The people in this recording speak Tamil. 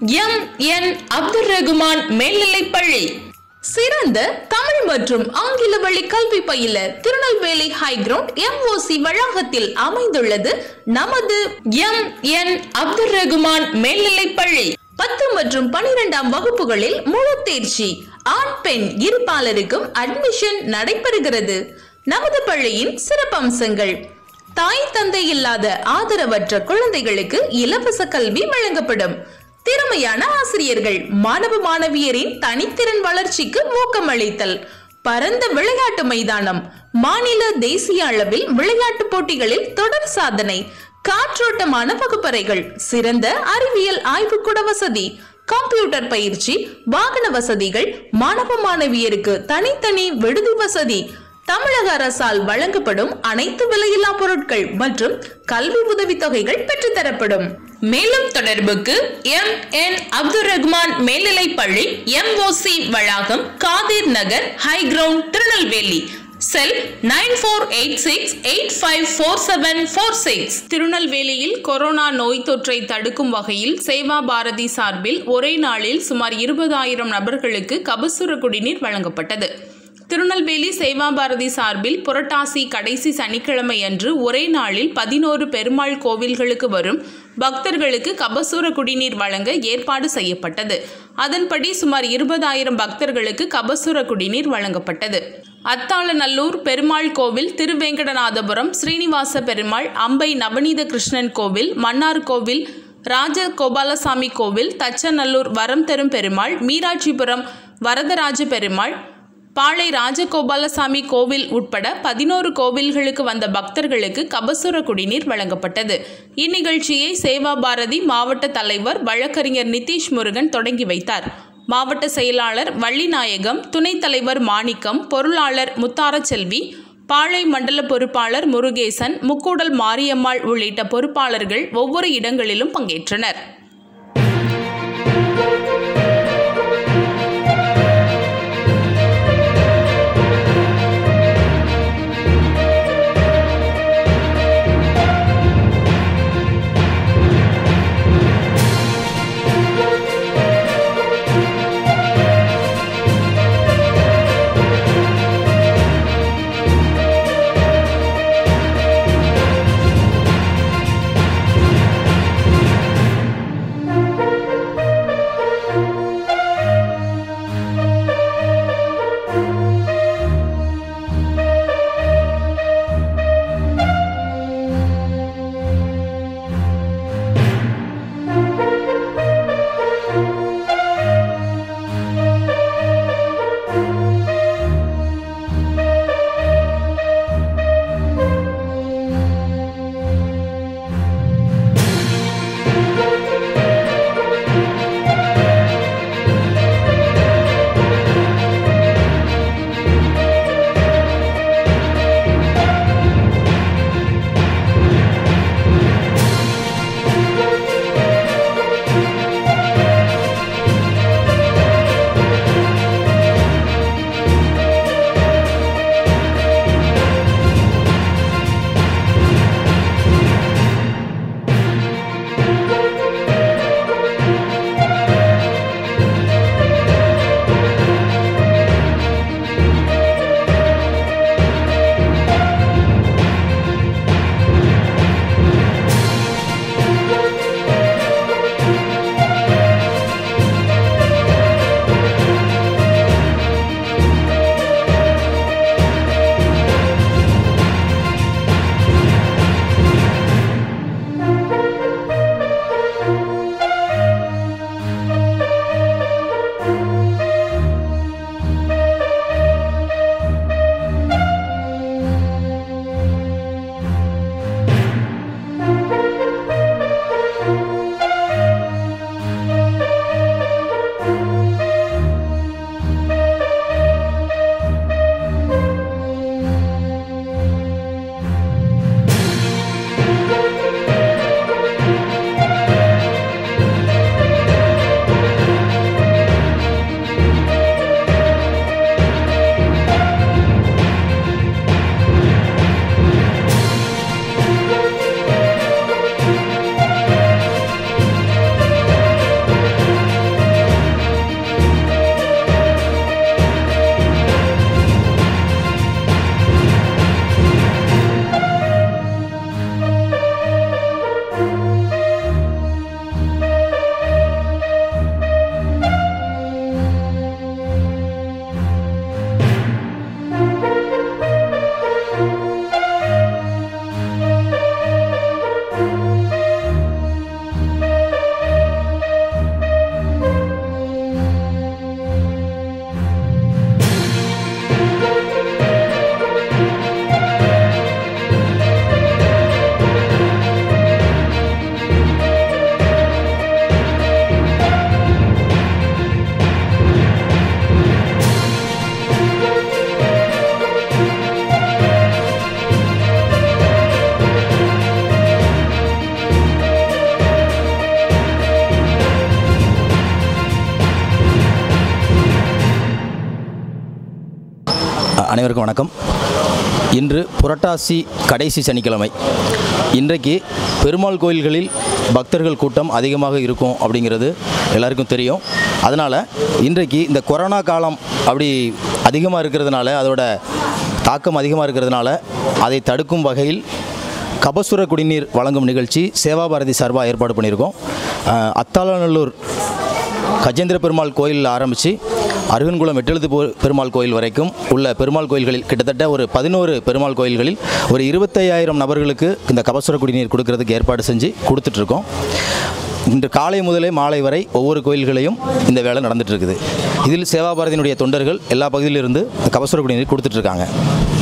எம் என் அப்துல் ரகுமான் மேல்நிலைப்பள்ளி சிறந்த தமிழ் மற்றும் ஆங்கில வழி கல்வி பயில திருநெல்வேலி ஹைகிரவுண்ட் எம்ஓசி வளாகத்தில் அமைந்துள்ளது நமது எம் என் அப்துல் ரகுமான் மேல்நிலைப்பள்ளி பத்து மற்றும் பனிரெண்டாம் வகுப்புகளில் முழு தேர்ச்சி ஆண் பெண் இருபாலருக்கும் அட்மிஷன் நடைபெறுகிறது நமது பள்ளியின் சிறப்பம்சங்கள் தாய் தந்தை இல்லாத ஆதரவற்ற குழந்தைகளுக்கு இலவச கல்வி வழங்கப்படும் திறமையான ஆசிரியர்கள் மாணவ மாணவியரின் தனித்திறன் வளர்ச்சிக்கு ஊக்கமளித்தல் பரந்த விளையாட்டு மைதானம் மாநில தேசிய அளவில் விளையாட்டு போட்டிகளில் தொடர் சாதனை காற்றோட்டமான வகுப்பறைகள் சிறந்த அறிவியல் ஆய்வுக்கூட வசதி கம்ப்யூட்டர் பயிற்சி வாகன வசதிகள் மாணவ மாணவியருக்கு தனித்தனி விடுதி வசதி தமிழக அரசால் வழங்கப்படும் அனைத்து விலையில்லா பொருட்கள் மற்றும் கல்வி உதவித்தொகைகள் பெற்றுத்தரப்படும் மேலும் தொடர்புக்கு எம் என் அப்துல் ரஹ்மான் மேல்நிலைப்பள்ளி எம்ஓசி வளாகம் Kadhir Nagar high ground Tirunelveli cell nine four eight six eight five four seven four six திருநெல்வேலியில் கொரோனா நோய் தொற்றை தடுக்கும் வகையில் சேவா பாரதி சார்பில் ஒரே நாளில் சுமார் இருபதாயிரம் நபர்களுக்கு கபசுர குடிநீர் வழங்கப்பட்டது திருநெல்வேலி சேவா பாரதி சார்பில் புரட்டாசி கடைசி சனிக்கிழமை அன்று ஒரே நாளில் பதினோரு பெருமாள் கோவில்களுக்கு வரும் பக்தர்களுக்கு கபசூர குடிநீர் வழங்க ஏற்பாடு செய்யப்பட்டது அதன்படி சுமார் இருபதாயிரம் பக்தர்களுக்கு கபசுர குடிநீர் வழங்கப்பட்டது அத்தாளநல்லூர் பெருமாள் கோவில் திருவேங்கடநாதபுரம் ஸ்ரீனிவாச பெருமாள் அம்பை நவநீத கிருஷ்ணன் கோவில் மன்னார் கோவில் ராஜ கோபாலசாமி கோவில் தச்சநல்லூர் வரம் தரும் பெருமாள் மீராட்சிபுரம் வரதராஜ பெருமாள் பாளை ராஜகோபாலசாமி கோவில் உட்பட பதினோரு கோவில்களுக்கு வந்த பக்தர்களுக்கு கபசுர குடிநீர் வழங்கப்பட்டது இந்நிகழ்ச்சியை சேவா பாரதி மாவட்ட தலைவர் வழக்கறிஞர் நிதிஷ் முருகன் தொடங்கி வைத்தார் மாவட்ட செயலாளர் வள்ளிநாயகம் துணைத் தலைவர் மாணிக்கம் பொருளாளர் முத்தாரச்செல்வி பாளை மண்டல பொறுப்பாளர் முருகேசன் முக்கூடல் மாரியம்மாள் உள்ளிட்ட பொறுப்பாளர்கள் ஒவ்வொரு இடங்களிலும் பங்கேற்றனர் அ- அனைவருக்கும் வணக்கம் இன்று புரட்டாசி கடைசி சனிக்கிழமை இன்றைக்கு பெருமாள் கோயில்களில் பக்தர்கள் கூட்டம் அதிகமாக இருக்கும் அப்படிங்கிறது எல்லாருக்கும் தெரியும் அதனால் இன்றைக்கு இந்த கொரோனா காலம் அப்படி அதிகமாக இருக்கிறதுனால அதோட தாக்கம் அதிகமாக இருக்கிறதுனால அதை தடுக்கும் வகையில் கபசுர குடிநீர் வழங்கும் நிகழ்ச்சி சேவா பாரதி சார்பாக ஏற்பாடு பண்ணியிருக்கோம் அஹ், அத்தாளநல்லூர் கஜேந்திர பெருமாள் கோயில் ஆரம்பித்து அருகன்குளம் எட்டெழுத்து போ- பெருமாள் கோயில் வரைக்கும் உள்ள பெருமாள் கோயில்களில் கிட்டத்தட்ட ஒரு பதினோரு பெருமாள் கோயில்களில் ஒரு இருபத்தையாயிரம் நபர்களுக்கு இந்த கபசுர குடிநீர் கொடுக்கறதுக்கு ஏற்பாடு செஞ்சு கொடுத்துட்ருக்கோம் இன்று காலை முதலே மாலை வரை ஒவ்வொரு கோயில்களையும் இந்த வேலை நடந்துட்டு இருக்குது இதில் சேவா பாரதியினுடைய தொண்டர்கள் எல்லா பகுதியிலிருந்து இந்த கபசுர குடிநீர் கொடுத்துட்ருக்காங்க